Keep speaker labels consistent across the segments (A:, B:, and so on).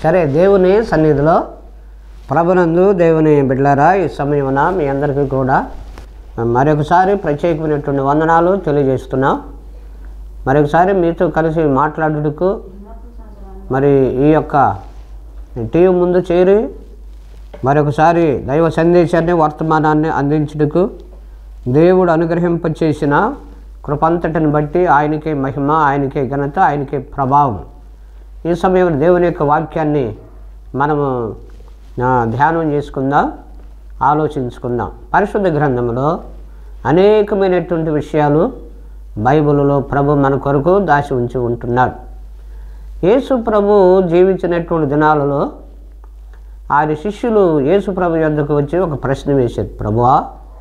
A: సరే దేవుని సన్నిధిలో ప్రభునందు దేవుని బిడ్డలారా ఈ సమయమున మీ అందరికీ కూడా మరొకసారి ప్రత్యేకమైనటువంటి వందనాలు తెలియజేస్తున్నాం మరొకసారి మీతో కలిసి మాట్లాడుటకు మరి ఈ యొక్క టీవీ ముందు చేరి మరొకసారి దైవ సందేశాన్ని వర్తమానాన్ని అందించుటకు దేవుడు అనుగ్రహింపచేసిన కృపంతటిని బట్టి ఆయనకే మహిమ ఆయనకే ఘనత ఆయనకే ప్రభావం ఈ సమయంలో దేవుని యొక్క వాక్యాన్ని మనము ఆ, ధ్యానం చేసుకుందాం ఆలోచించుకుందాం పరిశుద్ధ గ్రంథంలో అనేకమైనటువంటి విషయాలు బైబిల్లో ప్రభు మన కొరకు దాచి ఉంచి ఉంటున్నాడు యేసు ప్రభు జీవించినటువంటి దినాలలో ఆయన శిష్యులు యేసు ప్రభు యొద్దకు వచ్చి ఒక ప్రశ్న వేశారు ప్రభువా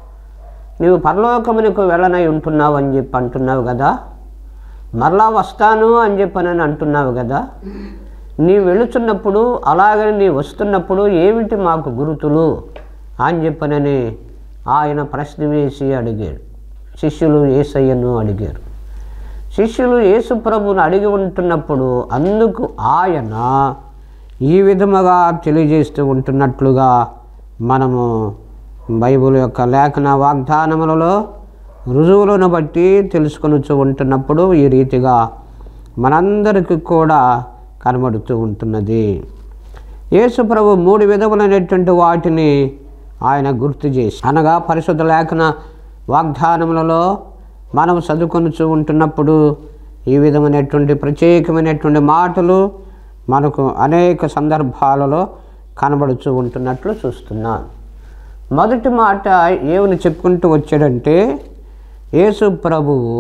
A: నీవు పరలోకమునకు వెళ్ళనై ఉంటున్నావు అని చెప్పి అంటున్నావు కదా మరలా వస్తాను అని చెప్పనని అంటున్నావు కదా నీ వెళుతున్నప్పుడు అలాగని నీ వస్తున్నప్పుడు ఏమిటి మాకు గురుతులు అని చెప్పనని ఆయన ప్రశ్న వేసి అడిగాడు శిష్యులు ఏసయ్యను అడిగారు శిష్యులు యేసు ప్రభుని అడిగి ఉంటున్నప్పుడు అందుకు ఆయన ఈ విధముగా తెలియజేస్తూ ఉంటున్నట్లుగా మనము బైబిల్ యొక్క లేఖన వాగ్దానములలో రుజువులను బట్టి తెలుసుకొనుచు ఉంటున్నప్పుడు ఈ రీతిగా మనందరికీ కూడా కనబడుతూ ఉంటున్నది యేసు ప్రభు మూడు విధములైనటువంటి వాటిని ఆయన గుర్తు చేసి అనగా పరిశుద్ధ లేఖన వాగ్దానములలో మనం చదువుకొనుచు ఉంటున్నప్పుడు ఈ విధమైనటువంటి ప్రత్యేకమైనటువంటి మాటలు మనకు అనేక సందర్భాలలో కనబడుతూ ఉంటున్నట్లు చూస్తున్నాను మొదటి మాట ఏమని చెప్పుకుంటూ వచ్చాడంటే యేసు ప్రభువు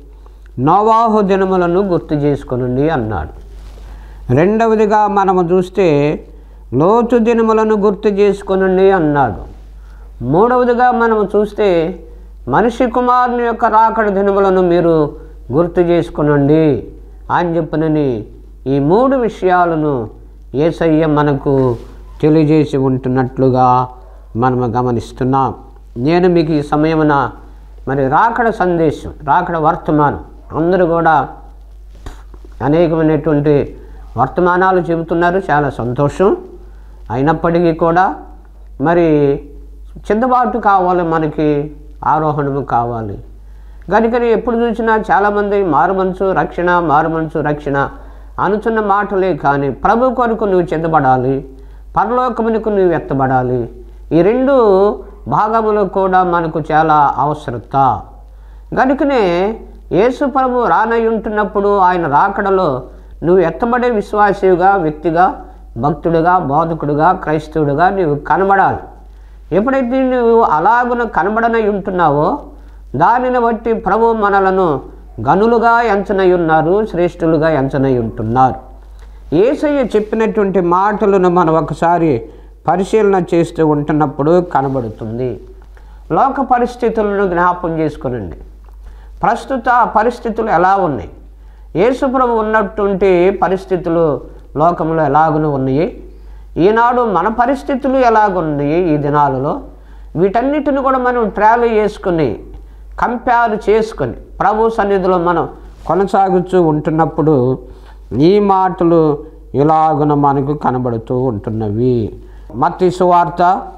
A: నోవాహు దినములను గుర్తు చేసుకొనండి అన్నాడు రెండవదిగా మనము చూస్తే లోతు దినములను గుర్తు చేసుకొనండి అన్నాడు మూడవదిగా మనము చూస్తే మనిషి కుమారుని యొక్క రాకడ దినములను మీరు గుర్తు చేసుకొనండి అని చెప్పనని ఈ మూడు విషయాలను ఏసయ్య మనకు తెలియజేసి ఉంటున్నట్లుగా మనము గమనిస్తున్నాం నేను మీకు ఈ సమయమున మరి రాకడ సందేశం రాకడ వర్తమానం అందరూ కూడా అనేకమైనటువంటి వర్తమానాలు చెబుతున్నారు చాలా సంతోషం అయినప్పటికీ కూడా మరి చిన్నబాటు కావాలి మనకి ఆరోహణము కావాలి కనుకని ఎప్పుడు చూసినా చాలామంది మారుమనసు రక్షణ మారుమనసు రక్షణ అనుచున్న మాటలే కానీ ప్రభు కొరకు నువ్వు చెందబడాలి పరలోకమునకు నువ్వు ఎత్తబడాలి ఈ రెండు భాగములు కూడా మనకు చాలా అవసరత కనుకనే యేసు ప్రభు రానై ఉంటున్నప్పుడు ఆయన రాకడలో నువ్వు ఎత్తబడే విశ్వాసిగా వ్యక్తిగా భక్తుడిగా బోధకుడిగా క్రైస్తవుడిగా నువ్వు కనబడాలి ఎప్పుడైతే నువ్వు అలాగున కనబడనై ఉంటున్నావో దానిని బట్టి ప్రభు మనలను గనులుగా ఎంచనై ఉన్నారు శ్రేష్ఠులుగా ఎంచనై ఉంటున్నారు ఏసయ్య చెప్పినటువంటి మాటలను మనం ఒకసారి పరిశీలన చేస్తూ ఉంటున్నప్పుడు కనబడుతుంది లోక పరిస్థితులను జ్ఞాపం చేసుకునండి ప్రస్తుత పరిస్థితులు ఎలా ఉన్నాయి యేసుప్రభు ఉన్నటువంటి పరిస్థితులు లోకంలో ఎలాగున ఉన్నాయి ఈనాడు మన పరిస్థితులు ఎలాగున్నాయి ఈ దినాలలో వీటన్నిటిని కూడా మనం ట్రావెల్ చేసుకుని కంపేర్ చేసుకొని ప్రభు సన్నిధిలో మనం కొనసాగుతూ ఉంటున్నప్పుడు ఈ మాటలు ఇలాగున మనకు కనబడుతూ ఉంటున్నవి మత్తి సువార్త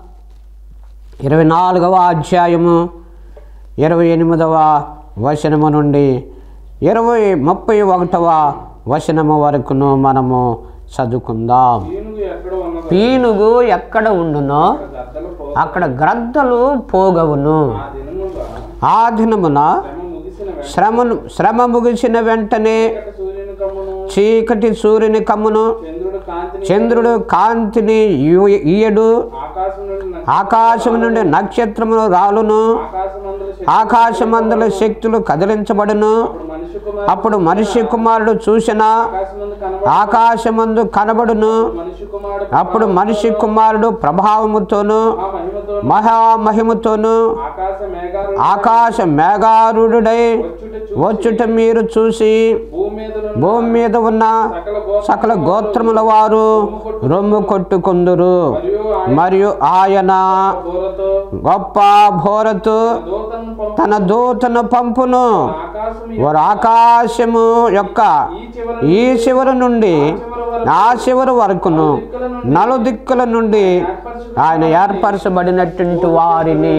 A: ఇరవై నాలుగవ అధ్యాయము ఇరవై ఎనిమిదవ వచనము నుండి ఇరవై ముప్పై ఒకటవ వచనము వరకును మనము చదువుకుందాం
B: పీనుగు ఎక్కడ ఉన్నదో
A: పీనుగు ఎక్కడ ఉండునో
B: గద్దలు పో
A: అక్కడ గ్రద్దలు పోగవును
B: ఆ దినముగా
A: ఆ దినమున
B: శ్రమ ముగిసిన
A: శ్రమను శ్రమ ముగిసిన వెంటనే
B: వెంటనే సూర్యుని కమ్మును
A: చీకటి సూర్యుని కమ్మును
B: చంద్రుడు కాంతిని
A: చంద్రుడు కాంతిని ఇయ్య- ఇయ్యడు
B: ఆకాశం నుండి నక్ష-
A: ఆకాశం నుండి నక్షత్రములు రాలును
B: ఆకాశమందుల శక్తి
A: ఆకాశమందుల శక్తులు కదిలించబడును
B: అప్పుడు మనిషి కుమారుడు
A: అప్పుడు మనిషి కుమారుడు చూసిన
B: ఆకాశమందు కనబడు
A: ఆకాశమందు కనబడును
B: మనిషి కుమారుడు
A: అప్పుడు మనిషి కుమారుడు ప్రభావముతోను
B: ఆ మహిమతో
A: మహామహిమతోను
B: ఆకాశ మేఘాలు
A: ఆకాశ మేఘారుడై
B: వచ్చుట చూ
A: వచ్చుట మీరు చూసి
B: భూమి మీద
A: భూమి మీద ఉన్న
B: సకల గోత్ర
A: సకల గోత్రముల వారు రొమ్ము కొట్టుకుందురు మరియు ఆయన
B: బోరతో
A: గొప్ప భోరతు
B: దూతను పంపు
A: తన దూతను పంపును
B: ఆకాశం
A: వారు ఆకాశము యొక్క
B: ఈ చివరి
A: ఈ చివరి నుండి నా చివరి వరకును నలుదిక్కుల నుండి ఆయన ఏర్పరచబడినటువంటి వారిని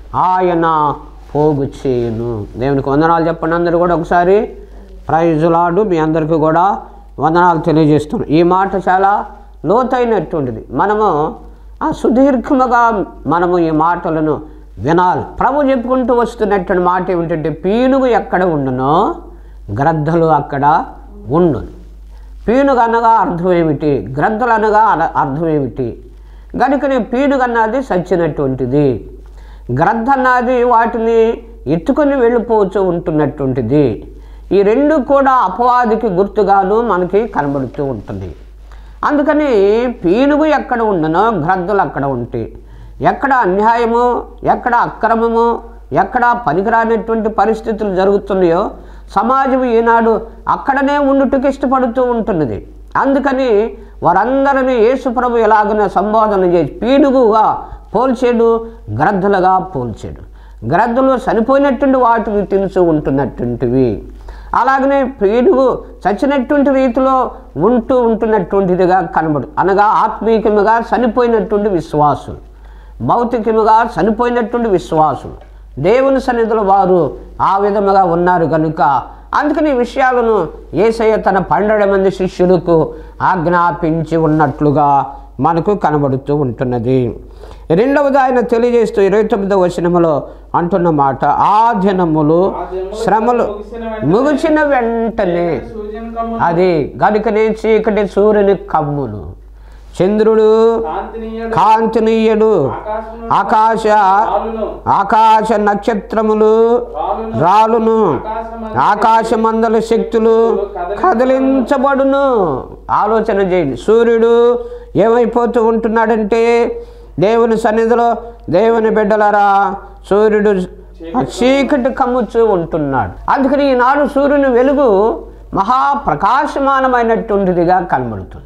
A: ఆయన పోగు చేయును దేవునికి వందనాలు చెప్పండి అందరూ కూడా ఒకసారి ప్రైజులాడు మీ అందరికీ కూడా వందనాలు తెలియజేస్తున్నాను ఈ మాట చాలా లోతైనటువంటిది మనము ఆ సుదీర్ఘముగా మనము ఈ మాటలను వినాలి ప్రభు చెప్పుకుంటూ వస్తున్నటువంటి మాట ఏమిటంటే పీనుగు ఎక్కడ ఉండునో గ్రద్దలు అక్కడ ఉండును పీనుగ అనగా అర్థం ఏమిటి గ్రద్దలు అనగా అర- అర్థం ఏమిటి గనుకనే పీనుగ అన్నది సచ్చినటువంటిది గ్రద్ద అన్నది వాటిని ఎత్తుకొని వెళ్ళిపోవచ్చు ఉంటున్నటువంటిది ఈ రెండు కూడా అపవాదికి గుర్తుగాను మనకి కనబడుతూ ఉంటుంది అందుకని పీనుగు ఎక్కడ ఉండనో గ్రద్దలు అక్కడ ఉంటాయి ఎక్కడ అన్యాయము ఎక్కడ అక్రమము ఎక్కడ పనికిరానటువంటి పరిస్థితులు జరుగుతున్నాయో సమాజం ఈనాడు అక్కడనే ఉండుటకు ఇష్టపడుతూ ఉంటున్నది అందుకని వారందరినీ యేసుప్రభు ఎలాగన సంబోధన చేసి పీనుగుగా పోల్చాడు గ్రద్దలుగా పోల్చాడు గ్రద్దలు చనిపోయినటువంటి వాటిని తినుచూ ఉంటున్నటువంటివి అలాగనే పీనుగు చచ్చినటువంటి రీతిలో ఉంటూ ఉంటున్నటువంటిదిగా కనబడు అనగా ఆత్మీయముగా చనిపోయినటువంటి విశ్వాసులు భౌతికముగా చనిపోయినటువంటి విశ్వాసులు దేవుని సన్నిధిలో వారు ఆ విధముగా ఉన్నారు కనుక అందుకని ఈ విషయాలను ఏసయ్య తన పన్నెండు మంది శిష్యులకు ఆజ్ఞాపించి ఉన్నట్లుగా మనకు కనబడుతూ ఉంటున్నది రెండవది ఆయన తెలియజేస్తూ ఇరవై తొమ్మిదవ వచనములో అంటున్న మాట ఆ దినములు శ్రమలు ముగిసిన వెంటనే
B: సూర్యుని కమ్ము
A: అది గనుకనే చీకటి సూర్యుని కమ్మును చంద్రుడు
B: కాంతినీయడు
A: కాంతినీయుడు
B: ఆకాశమును
A: ఆకాశ
B: రాలును
A: ఆకాశ నక్షత్రములు
B: రాలును
A: రాలును
B: ఆకాశమందు
A: ఆకాశమందల శక్తులు కదిలించబడును ఆలోచన చేయండి సూర్యుడు ఏమైపోతూ ఉంటున్నాడంటే దేవుని సన్నిధిలో దేవుని బిడ్డలరా సూర్యుడు ఆ చీకటి కమ్ముచూ ఉంటున్నాడు అందుకని ఈనాడు సూర్యుని వెలుగు మహాప్రకాశమానమైనటువంటిదిగా కనబడుతుంది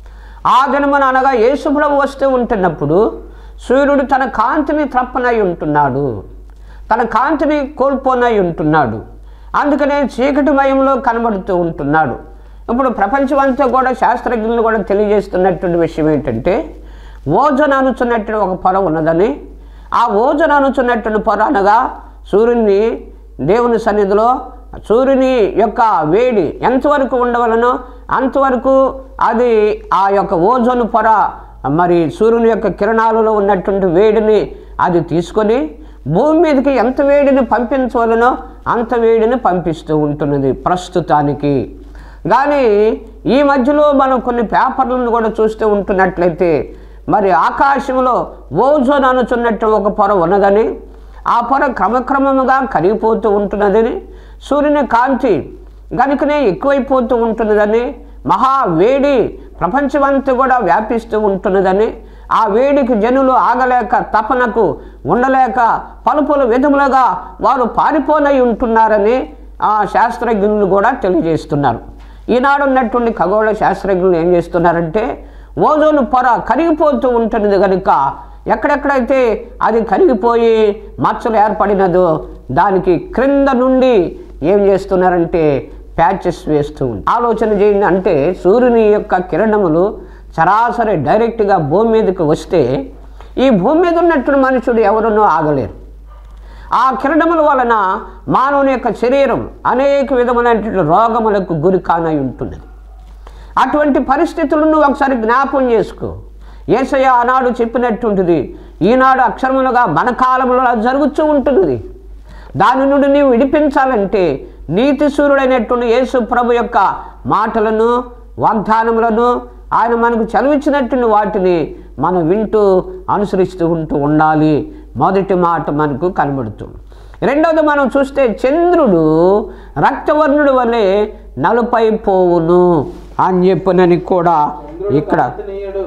A: ఆ దినమున అనగా యేసుప్రభు వస్తూ ఉంటున్నప్పుడు సూర్యుడు తన కాంతిని త్రప్పనై ఉంటున్నాడు తన కాంతిని కోల్పోనై ఉంటున్నాడు అందుకనే చీకటిమయంలో కనబడుతూ ఉంటున్నాడు ఇప్పుడు ప్రపంచమంతా కూడా శాస్త్రజ్ఞులు కూడా తెలియజేస్తున్నటువంటి విషయం ఏంటంటే ఓజోన్ అనుచున్నటువంటి ఒక పొర ఉన్నదని ఆ ఓజోన్ అనుచున్నటువంటి పొర అనగా సూర్యుని దేవుని సన్నిధిలో సూర్యుని యొక్క వేడి ఎంతవరకు ఉండవలనో అంతవరకు అది ఆ యొక్క ఓజోన్ పొర మరి సూర్యుని యొక్క కిరణాలలో ఉన్నటువంటి వేడిని అది తీసుకొని భూమి మీదకి ఎంత వేడిని పంపించవలనో అంత వేడిని పంపిస్తూ ఉంటున్నది ప్రస్తుతానికి కానీ ఈ మధ్యలో మనం కొన్ని పేపర్లను కూడా చూస్తూ ఉంటున్నట్లయితే మరి ఆకాశంలో ఓజోన్ అనుచున్నట్టు ఒక పొర ఉన్నదని ఆ పొర క్రమక్రమముగా కరిగిపోతూ ఉంటున్నదని సూర్యుని కాంతి గనుకనే ఎక్కువైపోతూ ఉంటున్నదని మహా వేడి ప్రపంచమంతా కూడా వ్యాపిస్తూ ఉంటున్నదని ఆ వేడికి జనులు ఆగలేక తపనకు ఉండలేక పలుపులు విధములుగా వారు పారిపోనై ఉంటున్నారని ఆ శాస్త్రజ్ఞులు కూడా తెలియజేస్తున్నారు ఈనాడు ఉన్నటువంటి ఖగోళ శాస్త్రజ్ఞులు ఏం చేస్తున్నారంటే ఓజోను పొర కరిగిపోతూ ఉంటున్నది కనుక ఎక్కడెక్కడైతే అది కరిగిపోయి మచ్చలు ఏర్పడినదో దానికి క్రింద నుండి ఏం చేస్తున్నారంటే ప్యాచెస్ వేస్తూ ఉంది ఆలోచన చేయండి అంటే సూర్యుని యొక్క కిరణములు సరాసరి డైరెక్ట్గా భూమి మీదకి వస్తే ఈ భూమి మీద ఉన్నటువంటి మనుషుడు ఎవరునూ ఆగలేరు ఆ కిరణముల వలన మానవుని యొక్క శరీరం అనేక విధమైనటువంటి రోగములకు గురి కానై ఉంటున్నది అటువంటి పరిస్థితులను ఒకసారి జ్ఞాపం చేసుకో ఏసయ్య ఆనాడు చెప్పినట్టుంటిది ఈనాడు అక్షరములుగా మన కాలంలో అలా జరుగుతూ ఉంటున్నది దాని నుండి నీవు విడిపించాలంటే నీతి సూర్యుడైనటువంటి యేసు ప్రభు యొక్క మాటలను వాగ్దానములను ఆయన మనకు చదివించినటువంటి వాటిని మనం వింటూ అనుసరిస్తూ ఉంటూ ఉండాలి మొదటి మాట మనకు కనబడుతుంది రెండవది మనం చూస్తే చంద్రుడు రక్తవర్ణుడు వలె నలుపై పోవును అని చెప్పనని కూడా ఇక్కడ
B: కాంతినీయుడు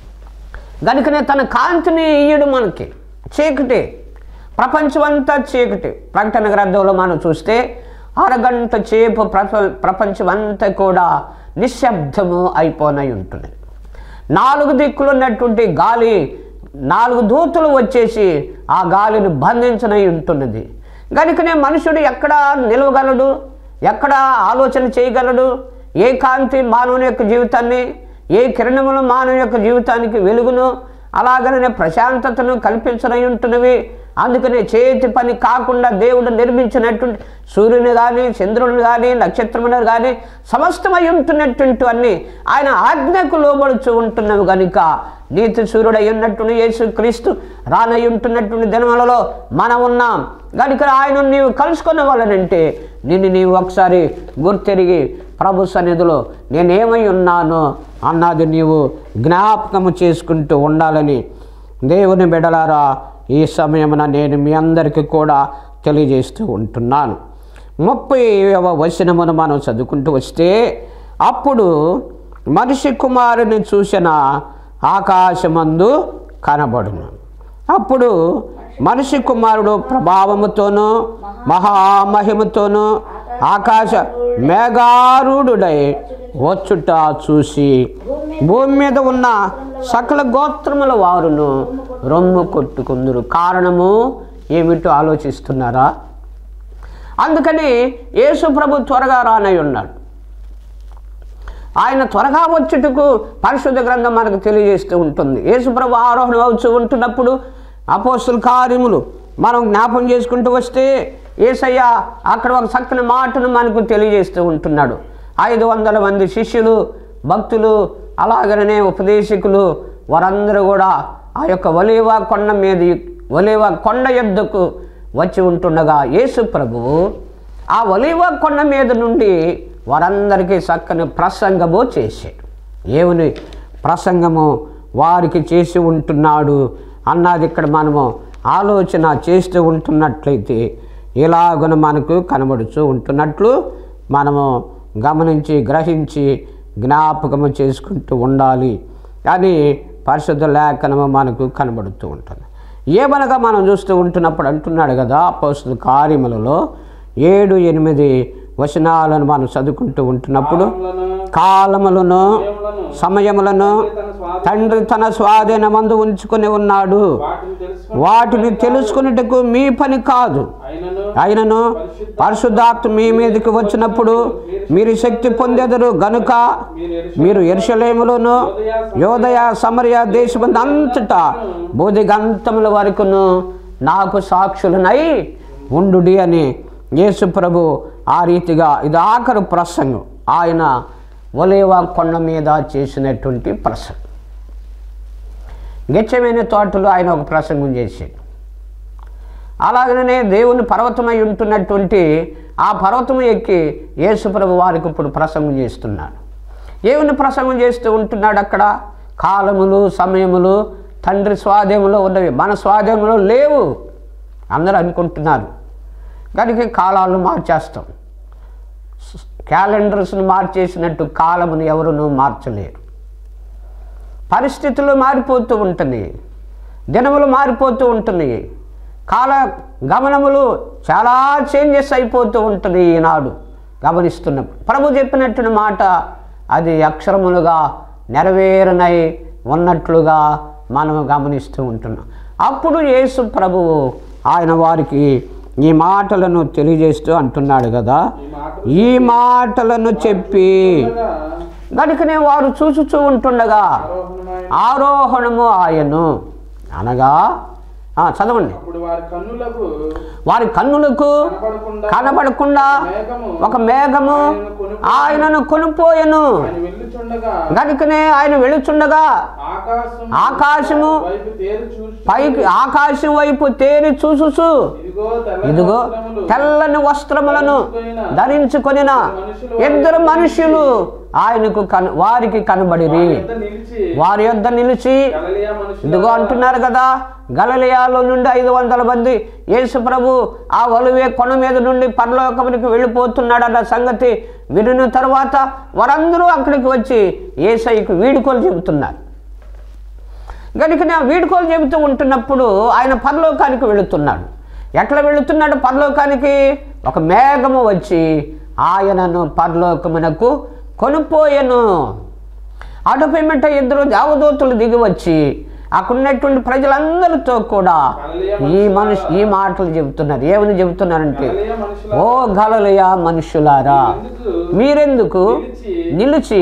A: గనుకనే తన కాంతిని ఇయ్యడు మనకి చీకటి ప్రపంచమంతా చీకటి ప్రకటన గ్రంథంలో మనం చూస్తే అరగంట చేపు ప్రప ప్రపంచమంతా కూడా నిశ్శబ్దము అయిపోనై ఉంటుంది నాలుగు దిక్కులు ఉన్నటువంటి గాలి నాలుగు దూతలు వచ్చేసి ఆ గాలిని బంధించనై ఉంటున్నది కనుకనే మనుషుడు ఎక్కడ నిలవగలడు ఎక్కడ ఆలోచన చేయగలడు ఏ కాంతి మానవుని యొక్క జీవితాన్ని ఏ కిరణములు మానవ యొక్క జీవితానికి వెలుగును అలాగనే ప్రశాంతతను కల్పించనై ఉంటున్నవి అందుకనే చేతి పని కాకుండా దేవుడు నిర్మించినటువంటి సూర్యుని కానీ చంద్రుని కానీ నక్షత్రములను కానీ సమస్తమై ఉంటున్నటువంటి అన్ని ఆయన ఆజ్ఞకు లోబడుచు ఉంటున్నవి కనుక నీతి సూర్యుడై ఉన్నట్టు యేసు క్రీస్తు రానై ఉంటున్నటువంటి దినములలో మనం ఉన్నాం కనుక ఆయన నీవు కలుసుకున్న వాళ్ళనంటే నిన్ను నీవు ఒకసారి గుర్తెరిగి ప్రభు సన్నిధిలో నేనేమై ఉన్నానో అన్నది నీవు జ్ఞాపకము చేసుకుంటూ ఉండాలని దేవుని బిడలారా ఈ సమయమున నేను మీ అందరికీ కూడా తెలియజేస్తూ ఉంటున్నాను ముప్పై వచనమును మనం చదువుకుంటూ వస్తే అప్పుడు మనిషి కుమారుని చూసిన ఆకాశమందు కనబడును అప్పుడు మనిషి కుమారుడు ప్రభావముతోనూ మహామహిమతోనూ ఆకాశ మేఘారూఢుడై వచ్చుట చూసి భూమి మీద ఉన్న సకల గోత్రముల వారును రొమ్ము కొట్టుకుందరు కారణము ఏమిటో ఆలోచిస్తున్నారా అందుకని యేసు ప్రభు త్వరగా రానై ఉన్నాడు ఆయన త్వరగా వచ్చుటకు పరిశుద్ధ గ్రంథం మనకు తెలియజేస్తూ ఉంటుంది యేసుప్రభు ఆరోహణ అవుతూ ఉంటున్నప్పుడు అపోస్తుల కార్యములు మనం జ్ఞాపం చేసుకుంటూ వస్తే ఏసయ్య అక్కడ ఒక చక్కని మాటను మనకు తెలియజేస్తూ ఉంటున్నాడు ఐదు వందల మంది శిష్యులు భక్తులు అలాగనే ఉపదేశకులు వారందరూ కూడా ఆ యొక్క ఒలేవా కొండ మీద ఒలేవా కొండ యొద్దకు వచ్చి ఉంటుండగా యేసు ప్రభువు ఆ ఒలివ కొండ మీద నుండి వారందరికీ చక్కని ప్రసంగము చేశాడు ఏమని ప్రసంగము వారికి చేసి ఉంటున్నాడు అన్నది ఇక్కడ మనము ఆలోచన చేస్తూ ఉంటున్నట్లయితే ఇలాగున మనకు కనబడుతూ ఉంటున్నట్లు మనము గమనించి గ్రహించి జ్ఞాపకము చేసుకుంటూ ఉండాలి అని పరిశుద్ధ లేఖనము మనకు కనబడుతూ ఉంటుంది ఏమనగా మనం చూస్తూ ఉంటున్నప్పుడు అంటున్నాడు కదా అపోస్తుల కార్యములలో ఏడు ఎనిమిది వచనాలను మనం చదువుకుంటూ ఉంటున్నప్పుడు కాలములను సమయములను తండ్రి తన స్వాధీనమందు ఉంచుకొని ఉన్నాడు
B: వాటిని తెలుసు
A: వాటిని తెలుసుకున్నట్టుకు మీ పని కాదు
B: అయినను
A: అయినను పరిశుద్ధాత్మ మీ మీదకి వచ్చినప్పుడు మీరు శక్తి పొందెదరు గనుక మీరు ఎరుషలేములోను యోదయ సమరయ దేశమంది అంతటా బోధిగంతముల వరకును నాకు సాక్షులనై ఉండుడి అని యేసు ప్రభు ఆ రీతిగా ఇది ఆఖరు ప్రసంగం ఆయన ఒలేవా కొండ మీద చేసినటువంటి ప్రసంగం గెచ్చమైన తోటలో ఆయన ఒక ప్రసంగం చేశాడు అలాగనే దేవుని పర్వతమై ఉంటున్నటువంటి ఆ పర్వతం ఎక్కి యేసుప్రభు వారికి ఇప్పుడు ప్రసంగం చేస్తున్నాడు దేవుని ప్రసంగం చేస్తూ ఉంటున్నాడు అక్కడ కాలములు సమయములు తండ్రి స్వాధీనంలో ఉన్నవి మన స్వాధీనంలో లేవు అందరూ అనుకుంటున్నారు కనుక కాలాలను మార్చేస్తాం క్యాలెండర్స్ను మార్చేసినట్టు కాలమును ఎవరునూ మార్చలేరు పరిస్థితులు మారిపోతూ ఉంటున్నాయి దినములు మారిపోతూ ఉంటున్నాయి కాల గమనములు చాలా చేంజెస్ అయిపోతూ ఉంటుంది ఈనాడు గమనిస్తున్నప్పుడు ప్రభు చెప్పినట్టు మాట అది అక్షరములుగా నెరవేరనై ఉన్నట్లుగా మనం గమనిస్తూ ఉంటున్నాం అప్పుడు యేసు ప్రభువు ఆయన వారికి ఈ మాటలను తెలియజేస్తూ అంటున్నాడు కదా
B: ఈ మాట
A: ఈ మాటలను చెప్పి గనుకనే వారు చూచుచూ ఉంటుండగా
B: ఆరోహణమై
A: ఆరోహణము ఆయను అనగా ఆ, చదవండి
B: అప్పుడు వారి కన్నులకు
A: వారి కన్నులకు
B: కనబడకుండా
A: కనబడకుండా
B: మేఘము
A: ఒక మేఘము ఆయనను కొనిపోయెను
B: ఆయన వెళ్ళుచుండగా
A: గనుకనే ఆయన వెళుచుండగా
B: ఆకాశం
A: ఆకాశము
B: వైపు తేరు చూసి
A: పైకి ఆకాశం వైపు తేరి చూసుచు
B: ఇదిగో తెల్లని
A: ఇదిగో
B: వస్త్రములు
A: తెల్లని వస్త్రములను ధరించుకొనిన ఇద్దరు మనుషులు ఆయనకు కను వారికి కనబడిరి
B: ఎంత నిలిచి
A: వారి యొద్ద నిలిచి
B: గలలియా మనుషులు
A: ఇదిగో అంటున్నారు కదా గలలియాలో నుండి ఐదు వందల మంది యేసు ప్రభు ఆ ఒలివే కొన మీద నుండి పరలోకమునికి వెళ్ళిపోతున్నాడన్న సంగతి వినిన తర్వాత వారందరూ అక్కడికి వచ్చి ఏసైకి వీడుకోలు చెబుతున్నారు కనుక నా వీడుకోలు చెబుతూ ఉంటున్నప్పుడు ఆయన పరలోకానికి వెళుతున్నాడు ఎట్లా వెళుతున్నాడు పరలోకానికి ఒక మేఘము వచ్చి ఆయనను పరలోకమునకు కొనుపోయెను అటుపిమ్మట ఇద్దరు దేవదూతలు దిగి వచ్చి అక్కడ ఉన్నటువంటి ప్రజలందరితో కూడా ఈ మనుషు ఈ మాటలు చెబుతున్నారు ఏమని చెబుతున్నారంటే
B: గలిలయ మనుషుల
A: ఓ గలలయ మనుషులారా మీరెందుకు నిలిచి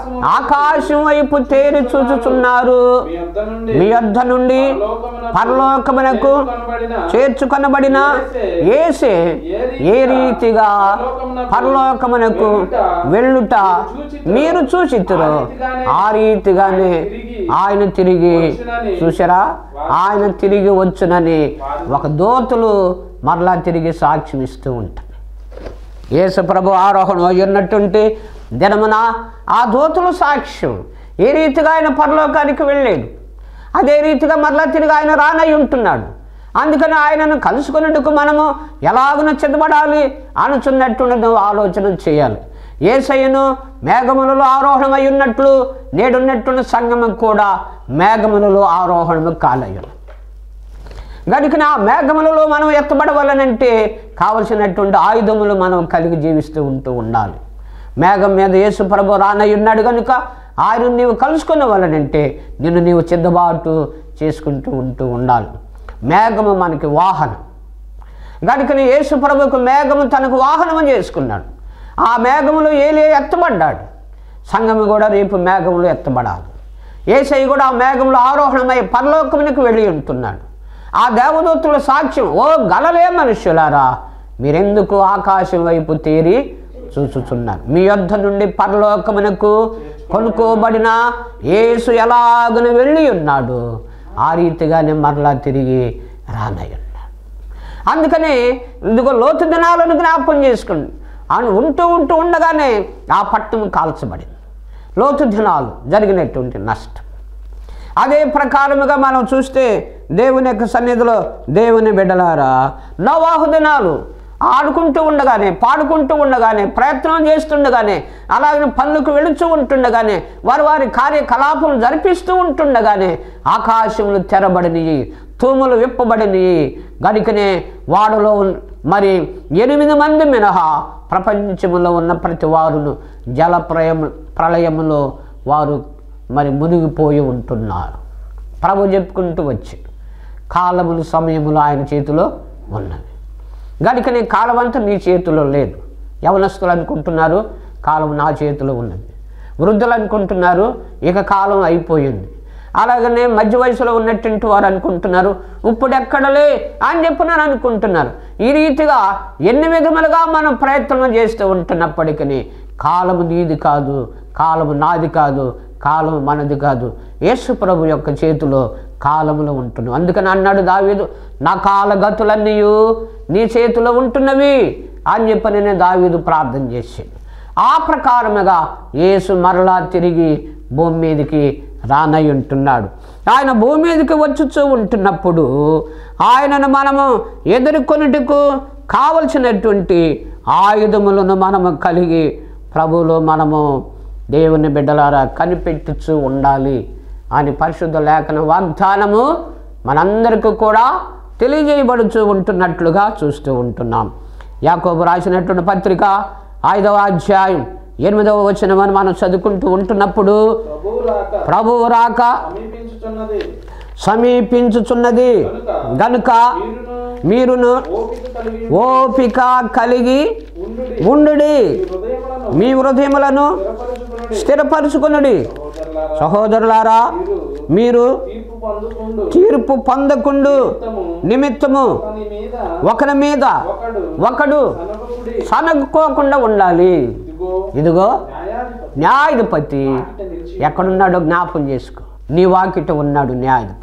A: ఆకాశం వైపు తేరి చూచుచున్నారు
B: మీ యొద్ద నుండి
A: మీ యొద్ద నుండి పరలోకమునకు
B: కనబడిన
A: చేర్చుకొనబడిన ఏసే ఏ రీతిగా పరలోకమునకు వెళ్ళుట మీరు చూచితురు ఆ రీతిగానే ఆయన తిరిగి చూసారా ఆయన తిరిగి వచ్చునని ఒక దోతులు మరలా తిరిగి సాక్ష్యం ఇస్తూ ఉంటుంది యేసు ప్రభు ఆరోహణం అయ్యున్నట్టుంటే దినమున ఆ దూతలు సాక్ష్యం ఏ రీతిగా ఆయన పరలోకానికి వెళ్ళాడు అదే రీతిగా మరలా తిరిగి ఆయన రానై ఉంటున్నాడు అందుకని ఆయనను కలుసుకున్నట్టుకు మనము ఎలాగున చెదబడాలి అనుచున్నట్టు ఆలోచన చేయాలి ఏసయ్యను మేఘములలో ఆరోహణమై ఉన్నట్లు నేడున్నట్టున్న సంగమం కూడా మేఘములలో ఆరోహణము కాలయ్యను కనుక ఆ మేఘములలో మనం ఎత్తబడవలనంటే కావలసినటువంటి ఆయుధములు మనం కలిగి జీవిస్తూ ఉంటూ ఉండాలి మేఘం మీద యేసు ప్రభు రానయ్య ఉన్నాడు కనుక ఆయన నీవు కలుసుకునేవాళ్ళనంటే నిన్ను నీవు సిద్ధబాటు చేసుకుంటూ ఉంటూ ఉండాలి మేఘము మనకి వాహనం కనుక యేసు ప్రభుకు మేఘము తనకు వాహనము చేసుకున్నాడు ఆ మేఘములో ఏలే ఎత్తబడ్డాడు సంఘము కూడా రేపు మేఘములో ఎత్తబడాలి ఏసై కూడా ఆ మేఘంలో ఆరోహణమై పరలోకమునికి వెళ్ళి ఉంటున్నాడు ఆ దేవదూతుల సాక్ష్యం ఓ గలలే మనుష్యులారా మీరెందుకు ఆకాశం వైపు తేరి చూచుచున్నారు మీ యొద్ద నుండి పరలోకమునకు కొనుక్కోబడిన యేసు ఎలాగన వెళ్ళి ఉన్నాడు ఆ రీతిగానే మరలా తిరిగి రానయ్య ఉన్నాడు అందుకని ఇదిగో లోతు దినాలను జ్ఞాపకం చేసుకోండి అని ఉంటూ ఉంటూ ఉండగానే ఆ పట్టణం కాల్చబడింది లోతు దినాలు జరిగినటువంటి నష్టం అదే ప్రకారముగా మనం చూస్తే దేవుని యొక్క సన్నిధిలో దేవుని బిడ్డలారా నవాహు దినాలు ఆడుకుంటూ ఉండగానే పాడుకుంటూ ఉండగానే ప్రయత్నం చేస్తుండగానే అలాగే పనులకు వెళుతూ ఉంటుండగానే వారి వారి కార్యకలాపం జరిపిస్తూ ఉంటుండగానే ఆకాశములు తెరబడినవి తూములు విప్పబడినవి గనుకనే వాడులో ఉన్- మరి ఎనిమిది మంది మినహా ప్రపంచములో ఉన్న ప్రతి వారును జల ప్రయము ప్రళయములో వారు మరి మునిగిపోయి ఉంటున్నారు ప్రభు చెప్పుకుంటూ వచ్చి కాలములు సమయములు ఆయన చేతిలో ఉన్నవి గనుక నీ కాలం అంతా నీ చేతిలో లేదు యవనస్తులు అనుకుంటున్నారు కాలం నా చేతిలో ఉన్నది వృద్ధులు అనుకుంటున్నారు ఇక కాలం అయిపోయింది అలాగనే మధ్య వయసులో ఉన్నటువంటి వారు అనుకుంటున్నారు ఇప్పుడు ఎక్కడలే అని చెప్పినారు అనుకుంటున్నారు ఈ రీతిగా ఎన్ని విధములుగా మనం ప్రయత్నం చేస్తూ ఉంటున్నప్పటికీ కాలము నీది కాదు కాలము నాది కాదు కాలం మనది కాదు యేసు ప్రభు యొక్క చేతిలో కాలములో ఉంటున్నావు అందుకని అన్నాడు దావీదు నా కాలగతులన్నీ నీ చేతిలో ఉంటున్నవి అని చెప్పని నేను దావీదు ప్రార్థన చేశాను ఆ ప్రకారముగా యేసు మరలా తిరిగి భూమి మీదకి రానై ఉంటున్నాడు ఆయన భూమి మీదకి వచ్చుచూ ఉంటున్నప్పుడు ఆయనను మనము ఎదుర్కొనుటకు కావలసినటువంటి ఆయుధములను మనము కలిగి ప్రభువులో మనము దేవుని బిడ్డలారా కనిపెట్టుచూ ఉండాలి అని పరిశుద్ధ లేఖన వాగ్దానము మనందరికీ కూడా తెలియజేయబడుచూ ఉంటున్నట్లుగా చూస్తూ ఉంటున్నాం యాకోబు రాసినటువంటి పత్రిక ఐదవ అధ్యాయం ఎనిమిదవ వచనమని మనం చదువుకుంటూ ఉంటున్నప్పుడు
B: ప్రభువు రాక
A: ప్రభువు రాక
B: సమీపించుచున్నది
A: సమీపించుచున్నది గనుక
B: మీరును
A: మీరును
B: ఓపిక కలిగి
A: ఓపిక కలిగి
B: ఉండుడి
A: ఉండుడి
B: మీ హృదయములను
A: మీ హృదయములను
B: స్థిరపరచుకునుడి
A: స్థిరపరచుకునుడి
B: సహోదరులారా
A: సహోదరులారా
B: మీరు
A: మీరు
B: తీర్పు పొందుకుండు
A: తీర్పు పొందకుండు
B: నిమిత్తము
A: నిమిత్తము
B: ఒకని మీద
A: ఒకరి మీద
B: ఒకడు
A: ఒకడు
B: అనవకుడి
A: సనగుకోకుండా ఉండాలి
B: ఇదిగో
A: ఇదిగో
B: న్యాయాధిపతి
A: న్యాయాధిపతి
B: వాకిట నిలిచి
A: ఎక్కడున్నాడో జ్ఞాపం చేసుకో నీ వాకిట ఉన్నాడు న్యాయాధిపతి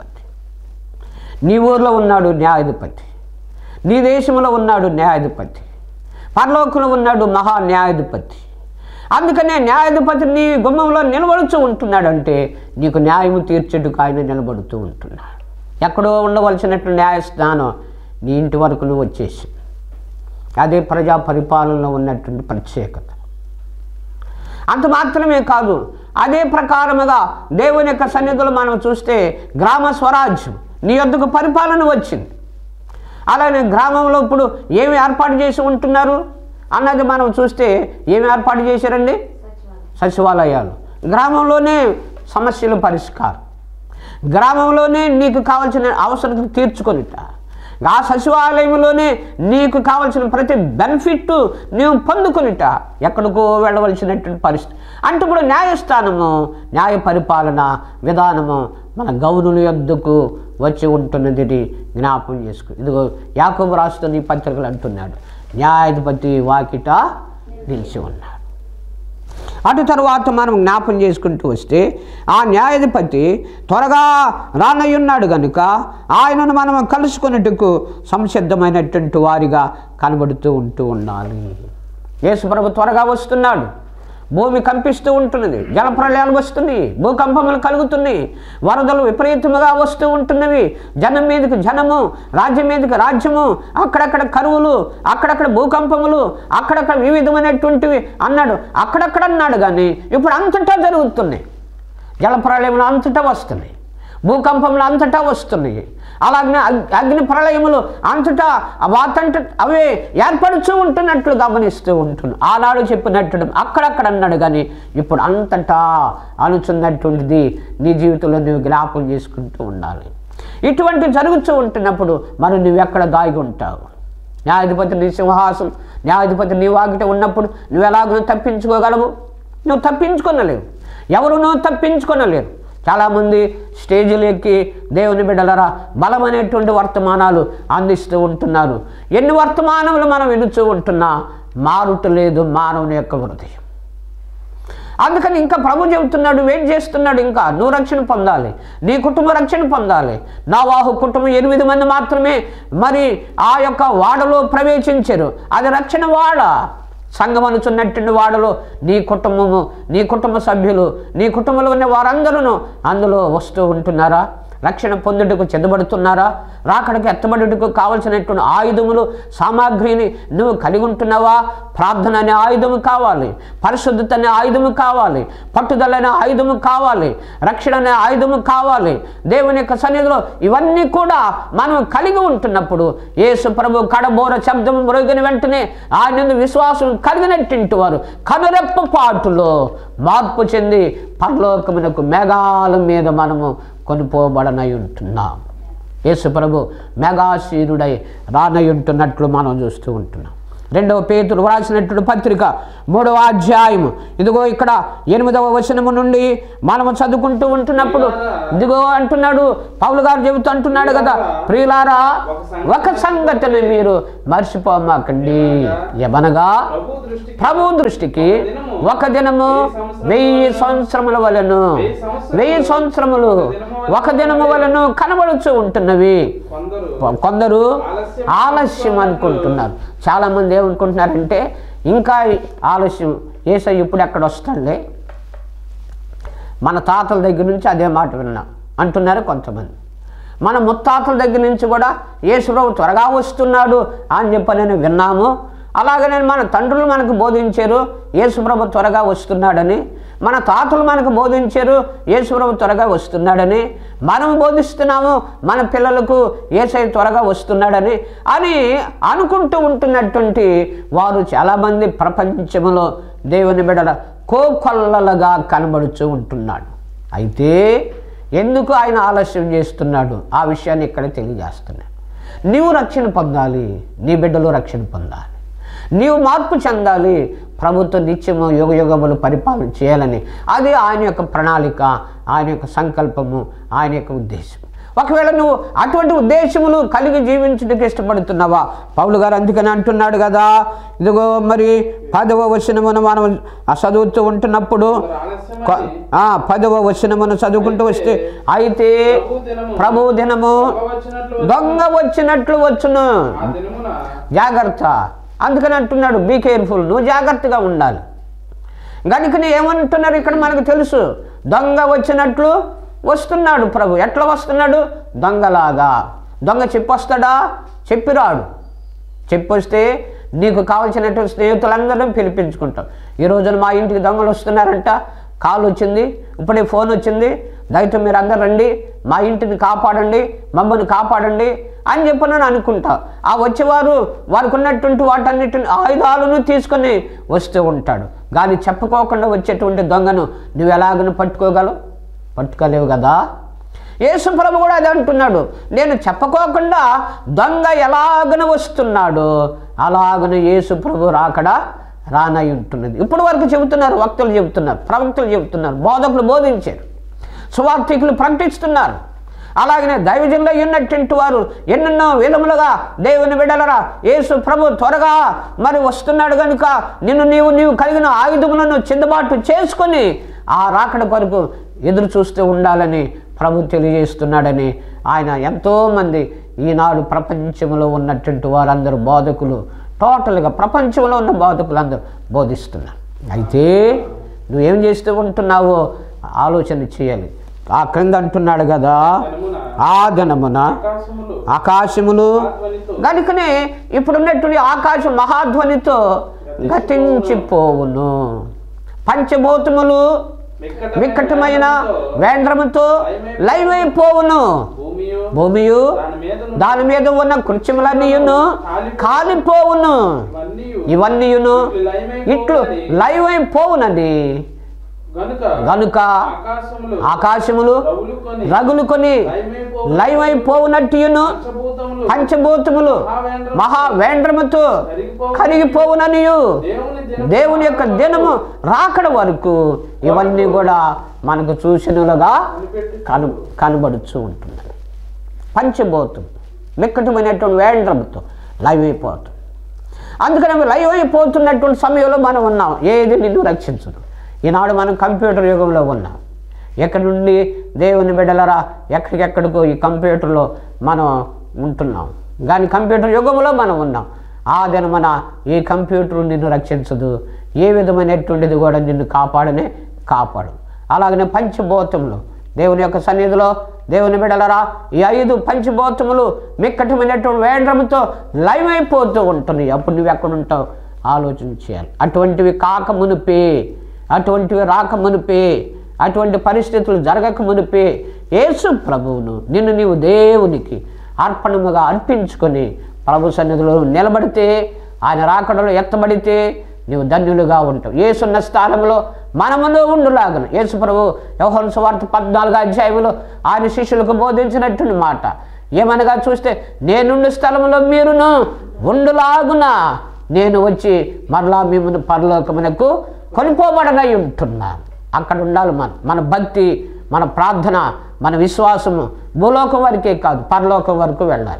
A: నీ ఊర్లో ఉన్నాడు న్యాయాధిపతి నీ దేశంలో ఉన్నాడు న్యాయాధిపతి పరలోకంలో ఉన్నాడు మహా న్యాయాధిపతి అందుకనే న్యాయాధిపతి నీ గుమ్మంలో నిలబడుతూ ఉంటున్నాడంటే నీకు న్యాయము తీర్చేట్టుకు ఆయన నిలబడుతూ ఉంటున్నాడు ఎక్కడో ఉండవలసినట్టు న్యాయస్థానం నీ ఇంటి వరకు నువ్వు వచ్చేసి అదే ప్రజా పరిపాలనలో ఉన్నటువంటి ప్రత్యేకత అంత మాత్రమే కాదు అదే ప్రకారముగా దేవుని యొక్క సన్నిధులు మనం చూస్తే గ్రామ స్వరాజ్యం నీ యొద్దకు పరిపాలన వచ్చింది అలానే గ్రామంలో ఇప్పుడు ఏమి ఏర్పాటు చేసి ఉంటున్నారు అన్నది మనం చూస్తే ఏమి ఏర్పాటు చేశారండి సచివాలయాలు గ్రామంలోనే సమస్యల పరిష్కారం గ్రామంలోనే నీకు కావాల్సిన అవసరం తీర్చుకొనిట ఆ సచివాలయంలోనే నీకు కావలసిన ప్రతి బెనిఫిట్ నీవు పొందుకునిట ఎక్కడికో వెళ్ళవలసినటువంటి పరిస్థితి అంటే ఇప్పుడు న్యాయస్థానము న్యాయ పరిపాలన విధానము మన గౌనుల యొద్దకు వచ్చి ఉంటున్నది జ్ఞాపం చేసుకో ఇదిగో యాకోబు రాస్తున్న ఈ పత్రికలు అంటున్నాడు న్యాయాధిపతి వాకిట నిలిచి ఉన్నాడు అటు తరువాత మనం జ్ఞాపం చేసుకుంటూ వస్తే ఆ న్యాయాధిపతి త్వరగా రానయ్యున్నాడు కనుక ఆయనను మనం కలుసుకున్నట్టుకు సంసిద్ధమైనటువంటి వారిగా కనబడుతూ ఉంటూ ఉండాలి యేసుప్రభు త్వరగా వస్తున్నాడు భూమి కంపిస్తూ ఉంటున్నది జలప్రలయాలు వస్తున్నాయి భూకంపములు కలుగుతున్నాయి వరదలు విపరీతముగా వస్తూ ఉంటున్నవి జనం మీదకి జనము రాజ్యం మీదకి రాజ్యము అక్కడక్కడ కరువులు అక్కడక్కడ భూకంపములు అక్కడక్కడ వివిధమైనటువంటివి అన్నాడు అక్కడక్కడ అన్నాడు కానీ ఇప్పుడు అంతటా జరుగుతున్నాయి జలప్రలయములు అంతటా వస్తున్నాయి భూకంపములు అంతటా వస్తున్నాయి అలాగనే అగ్- అగ్ని ప్రళయములు అంతటా వాతంట అవే ఏర్పడుతూ ఉంటున్నట్లు గమనిస్తూ ఉంటున్నాను ఆనాడు చెప్పినట్టు అక్కడక్కడ అన్నాడు కానీ ఇప్పుడు అంతటా అనుచున్నటువంటిది నీ జీవితంలో నువ్వు జ్ఞాపం చేసుకుంటూ ఉండాలి ఇటువంటి జరుగుతూ ఉంటున్నప్పుడు మరి నువ్వెక్కడ దాగి ఉంటావు న్యాయాధిపతి నీ సింహాసనం న్యాయాధిపతి నీ వాకిట ఉన్నప్పుడు నువ్వు ఎలాగో తప్పించుకోగలవు నువ్వు తప్పించుకొనలేవు ఎవరునూ తప్పించుకొనలేరు చాలామంది స్టేజీలు ఎక్కి దేవుని బిడ్డలరా బలమైనటువంటి వర్తమానాలు అందిస్తూ ఉంటున్నారు ఎన్ని వర్తమానములు మనం వినుచూ ఉంటున్నా మారుట లేదు మానవుని యొక్క హృదయం అందుకని ఇంకా ప్రభు చెబుతున్నాడు వెయిట్ చేస్తున్నాడు ఇంకా నువ్వు రక్షణ పొందాలి నీ కుటుంబ రక్షణ పొందాలి నా వాహు కుటుంబం ఎనిమిది మంది మాత్రమే మరి ఆ యొక్క వాడలో ప్రవేశించారు అది రక్షణ వాడ సంఘం అనుచున్నటువంటి వాడలో నీ కుటుంబము నీ కుటుంబ సభ్యులు నీ కుటుంబంలో ఉన్న వారందరూ అందులో వస్తూ ఉంటున్నారా రక్షణ పొందుటకు చెందబడుతున్నారా రాకడకు ఎత్తబడుటకు కావలసినటువంటి ఆయుధములు సామాగ్రిని నువ్వు కలిగి ఉంటున్నావా ప్రార్థన అనే ఆయుధము కావాలి పరిశుద్ధత అనే ఆయుధము కావాలి పట్టుదల అనే ఆయుధము కావాలి రక్షణ అనే ఆయుధము కావాలి దేవుని యొక్క సన్నిధిలో ఇవన్నీ కూడా మనం కలిగి ఉంటున్నప్పుడు యేసు ప్రభు కడబోర శబ్దము మృగిన వెంటనే ఆయన యందు విశ్వాసం కలిగినట్టింటి వారు కనురెప్ప పాటులో మార్పు చెంది పరలోకమునకు మేఘాల మీద మనము కొనుపోబడనై ఉంటున్నాం యేసు ప్రభు మెగాశీరుడై రానై ఉంటున్నట్లు మనం చూస్తూ ఉంటున్నాం రెండవ పేతులు వ్రాసినటువంటి పత్రిక మూడవ అధ్యాయము ఇదిగో ఇక్కడ ఎనిమిదవ వచనము నుండి మనము చదువుకుంటూ ఉంటున్నప్పుడు ఇదిగో అంటున్నాడు పౌలు గారు చెబుతూ అంటున్నాడు కదా ప్రియులారా ఒక సంగతిని మీరు మర్చిపోమాకండి యమనగా
B: ప్రభు దృష్టికి
A: ప్రభు దృష్టికి ఒక దినము వెయ్యి సంవత్సరముల వలన వెయ్యి సంవత్సరములు ఒక దినము వలన కనబడుచు ఉంటున్నవి
B: కొందరు
A: కొందరు ఆలస్యం అనుకుంటున్నారు చాలామంది ఏమనుకుంటున్నారంటే ఇంకా ఆలస్యం ఏసై ఇప్పుడు ఎక్కడ వస్తాడులే మన తాతల దగ్గర నుంచి అదే మాట విన్నాం అంటున్నారు కొంతమంది మన ముత్తాతల దగ్గర నుంచి కూడా యేసుప్రభు త్వరగా వస్తున్నాడు అని చెప్పి నేను విన్నాము అలాగనే మన తండ్రులు మనకు బోధించారు యేసుప్రభు త్వరగా వస్తున్నాడని మన తాతలు మనకు బోధించారు యేసుప్రభు త్వరగా వస్తున్నాడని మనం బోధిస్తున్నాము మన పిల్లలకు ఏసై త్వరగా వస్తున్నాడని అని అనుకుంటూ ఉంటున్నటువంటి వారు చాలామంది ప్రపంచంలో దేవుని బిడల కోకొల్లలుగా కనబడుతూ ఉంటున్నాడు అయితే ఎందుకు ఆయన ఆలస్యం చేస్తున్నాడు ఆ విషయాన్ని ఇక్కడ తెలియజేస్తున్నాడు నీవు రక్షణ పొందాలి నీ బిడ్డలు రక్షణ పొందాలి నీవు మార్పు చెందాలి ప్రభుత్వ నిత్యము యుగ యుగములు పరిపాలన చేయాలని అది ఆయన యొక్క ప్రణాళిక ఆయన యొక్క సంకల్పము ఆయన యొక్క ఉద్దేశం ఒకవేళ నువ్వు అటువంటి ఉద్దేశములు కలిగి జీవించడానికి ఇష్టపడుతున్నావా పౌలు గారు అందుకని అంటున్నాడు కదా ఇదిగో మరి పదవ వచనమును మనం ఆ చదువుతూ ఉంటున్నప్పుడు కొ- ఆ, పదవ వచనమును చదువుకుంటూ వస్తే అయితే ప్రభు దినము
B: వచ్చినట్లు
A: దొంగ వచ్చినట్లు వచ్చును
B: ఆ దినమున
A: జాగ్రత్త అందుకని అంటున్నాడు బీ కేర్ఫుల్ నువ్వు జాగ్రత్తగా ఉండాలి కనుకని ఏమంటున్నారు ఇక్కడ మనకు తెలుసు దొంగ వచ్చినట్లు వస్తున్నాడు ప్రభు ఎట్లా వస్తున్నాడు దొంగలాగా దొంగ చెప్పొస్తాడా చెప్పిరాడు చెప్పొస్తే నీకు కావలసినటువంటి స్నేహితులందరం పిలిపించుకుంటాం ఈ రోజున మా ఇంటికి దొంగలు వస్తున్నారంట కాల్ వచ్చింది ఇప్పుడే ఫోన్ వచ్చింది దయతో మీరు అందరు రండి మా ఇంటిని కాపాడండి మమ్మల్ని కాపాడండి అని చెప్పి నేను అనుకుంటా ఆ వచ్చేవారు వారికి ఉన్నటువంటి వాటన్నిటిని ఆయుధాలను తీసుకొని వస్తూ ఉంటాడు కానీ చెప్పుకోకుండా వచ్చేటువంటి దొంగను నువ్వు ఎలాగను పట్టుకోగలవు పట్టుకోలేవు కదా యేసు ప్రభు కూడా అదే అంటున్నాడు నేను చెప్పకోకుండా దొంగ ఎలాగన వస్తున్నాడో అలాగన యేసు ప్రభు రాకడా రానై ఉంటున్నది ఇప్పటి వరకు చెబుతున్నారు వక్తలు చెబుతున్నారు ప్రవక్తలు చెబుతున్నారు బోధకులు బోధించారు సువార్థికులు ప్రకటిస్తున్నారు అలాగనే దైవజనులు ఉన్నటువంటి వారు ఎన్నెన్నో విధములుగా దేవుని బిడలరా యేసు ప్రభు త్వరగా మరి వస్తున్నాడు కనుక నిన్ను నీవు నీవు కలిగిన ఆయుధములను చెందుబాటు చేసుకొని ఆ రాకడ కొరకు ఎదురు చూస్తూ ఉండాలని ప్రభు తెలియజేస్తున్నాడని ఆయన ఎంతోమంది ఈనాడు ప్రపంచంలో ఉన్నటువంటి వారందరూ బోధకులు టోటల్గా ప్రపంచంలో ఉన్న బోధకులు అందరూ బోధిస్తున్నారు అయితే నువ్వేం చేస్తూ ఉంటున్నావో ఆలోచన చేయాలి ఆ క్రింద అంటున్నాడు కదా
B: దినమున
A: ఆ దినమున
B: ఆకాశములు
A: ఆకాశములు
B: ఆధ్వనితో
A: కనుకనే ఇప్పుడున్నటువంటి ఆకాశం మహాధ్వనితో గతించిపోవును పంచభూతములు మిక్కటమైన వేండ్రముతో లైవైపోవును
B: భూమియు
A: భూమియు
B: దాని మీద
A: దాని మీద ఉన్న కృత్యములన్నీయును కాలిపోవును
B: ఇవన్నీ
A: ఇవన్నీయును ఇట్లు లైవ్ అయిపోవునని
B: గనుక
A: గనుక
B: ఆకాశములు
A: ఆకాశములు
B: రవులుకొని
A: రగులుకొని
B: లయమైపోవు
A: లైవ్ అయిపోవునట్టుయును
B: పంచభూతములు
A: పంచభూతములు మహావేంద్రముతో కరిగిపోవుననియు
B: దేవుని దినం
A: దేవుని యొక్క దినము రాకడ వరకు ఇవన్నీ కూడా మనకు సూచనలుగా
B: కనిపెట్టి
A: కను కనబడుతూ ఉంటున్నది పంచభూతం మిక్కటమైనటువంటి వేంద్రముతో లైవ్ అయిపోతుంది అందుకని అవి లైవ్ అయిపోతున్నటువంటి సమయంలో మనం ఉన్నాం ఏది నిన్ను రక్షించదు ఈనాడు మనం కంప్యూటర్ యుగంలో ఉన్నాం ఎక్కడి నుండి దేవుని బిడ్డలరా ఎక్కడికెక్కడికో ఈ కంప్యూటర్లో మనం ఉంటున్నాం కానీ కంప్యూటర్ యుగంలో మనం ఉన్నాం ఆ దినమన ఈ కంప్యూటర్ నిన్ను రక్షించదు ఏ విధమైనటువంటిది కూడా నిన్ను కాపాడనే కాపాడు అలాగనే పంచభూతములు దేవుని యొక్క సన్నిధిలో దేవుని బిడలరా ఈ ఐదు పంచభూతములు మిక్కటమైనటువంటి వేంద్రముతో లైవ్ అయిపోతూ ఉంటున్నాయి అప్పుడు నువ్వు ఎక్కడ ఉంటావు ఆలోచన చేయాలి అటువంటివి కాక మునిపే అటువంటివి రాక మునిపే అటువంటి పరిస్థితులు జరగక మునిపే యేసు ప్రభువును నిన్ను నీవు దేవునికి అర్పణముగా అర్పించుకొని ప్రభు సన్నిధిలో నిలబడితే ఆయన రాకడలో ఎత్తబడితే నీవు ధన్యులుగా ఉంటావు ఏసున్న స్థానంలో మనములో ఉండులాగను యేసు ప్రభు యోహన్ సువార్త పద్నాలుగు అధ్యాయంలో ఆయన శిష్యులకు బోధించినటువంటి మాట ఏమనగా చూస్తే నేనుండు స్థలంలో మీరును ఉండులాగున నేను వచ్చి మరలా మిమ్మల్ని పరలోకమునకు కొనిపోబడనై ఉంటున్నాను అక్కడ ఉండాలి మనం మన భక్తి మన ప్రార్థన మన విశ్వాసము భూలోకం వరకే కాదు పరలోకం వరకు వెళ్ళాలి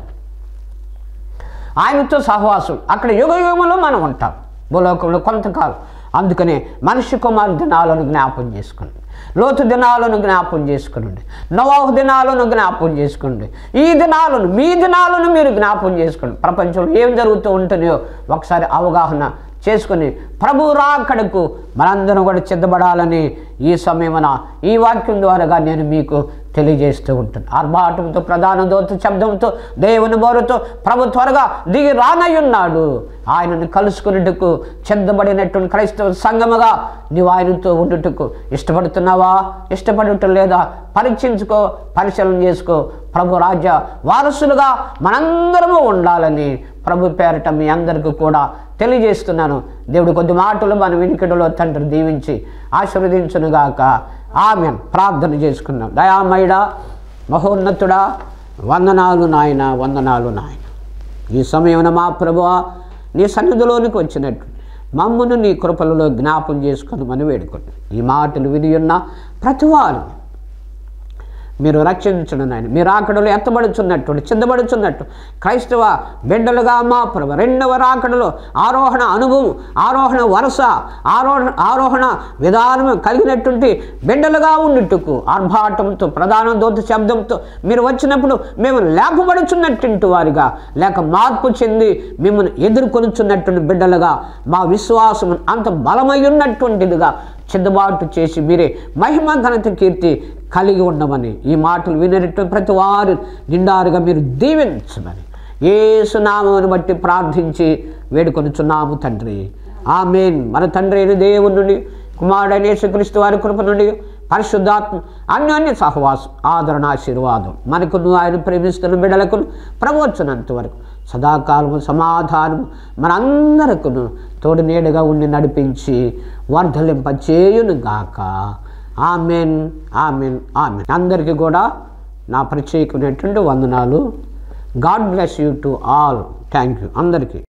A: ఆయనతో సహవాసం అక్కడ యుగ యుగంలో మనం ఉంటాం భూలోకంలో కొంతకాలం అందుకనే మనిషి కుమార్ దినాలను జ్ఞాపం చేసుకోండి లోతు దినాలను జ్ఞాపం చేసుకోండి నవాహు దినాలను జ్ఞాపం చేసుకోండి ఈ దినాలను మీ దినాలను మీరు జ్ఞాపం చేసుకోండి ప్రపంచంలో ఏం జరుగుతూ ఉంటున్నాయో ఒకసారి అవగాహన చేసుకుని ప్రభు రాకడకు మనందరం కూడా సిద్ధపడాలని ఈ సమయమున ఈ వాక్యం ద్వారాగా నేను మీకు తెలియజేస్తూ ఉంటాను ఆర్భాటంతో ప్రధాన దోత శబ్దంతో దేవుని బోరుతో ప్రభు త్వరగా దిగి రానయ్యున్నాడు ఆయనను కలుసుకున్నట్టుకు చెద్దబడినటువంటి క్రైస్తవ సంగముగా నీవు ఆయనతో ఉండుటకు ఇష్టపడుతున్నావా ఇష్టపడటం లేదా పరీక్షించుకో పరిశీలన చేసుకో ప్రభు రాజ్య వారసులుగా మనందరము ఉండాలని ప్రభు పేరట మీ అందరికీ కూడా తెలియజేస్తున్నాను దేవుడు కొద్ది మాటలు మన వినికిడిలో తండ్రి దీవించి ఆశీర్వదించునుగాక ఆమె ప్రార్థన చేసుకున్నాం దయామయుడా మహోన్నతుడా వందనాలు నాయన వందనాలు నాయన ఈ సమయమున మా ప్రభువా నీ సన్నిధిలోనికి వచ్చినట్టు మమ్మను నీ కృపలలో జ్ఞాపం చేసుకొని మనం వేడుకోండి ఈ మాటలు విని ఉన్న ప్రతివారు మీరు రక్షించడం నాయన మీరు ఆకడలో ఎత్తబడుచున్నట్టు సిద్ధపడుచున్నట్టు క్రైస్తవ బిడ్డలుగా మా ప్రభు రెండవ రాకడలో ఆరోహణ అనుభవం ఆరోహణ వరుస ఆరోహణ ఆరోహణ విధానం కలిగినటువంటి బిడ్డలుగా ఉండుటకు ఆర్భాటంతో ప్రధాన దోత శబ్దంతో మీరు వచ్చినప్పుడు మేము లేపబడుచున్నట్టు వారిగా లేక మార్పు చెంది మిమ్మల్ని ఎదుర్కొనుచున్నటువంటి బిడ్డలుగా మా విశ్వాసం అంత బలమై ఉన్నటువంటిదిగా సిద్ధబాటు చేసి మీరే మహిమ ఘనత కీర్తి కలిగి ఉండమని ఈ మాటలు వినేటట్టు ప్రతి వారు నిండారుగా మీరు దీవించమని ఏసునామను బట్టి ప్రార్థించి వేడుకొనుచున్నాము తండ్రి ఆమెన్ మన తండ్రి అయిన దేవుని నుండి కుమారుడైన యేసుక్రీస్తు వారి కృప నుండి పరిశుద్ధాత్మ అన్యోన్య సహవాసం ఆదరణ ఆశీర్వాదం మనకును ఆయన ప్రేమిస్తున్న బిడలకు ప్రవచనంత వరకు సదాకాలము సమాధానము మనందరకును తోడు నీడగా ఉండి నడిపించి వర్ధలింప చేయును గాక ఆమెన్ ఆమెన్ ఆమెన్ అందరికీ కూడా నా ప్రత్యేకమైనటువంటి వందనాలు God bless you to all thank you అందరికీ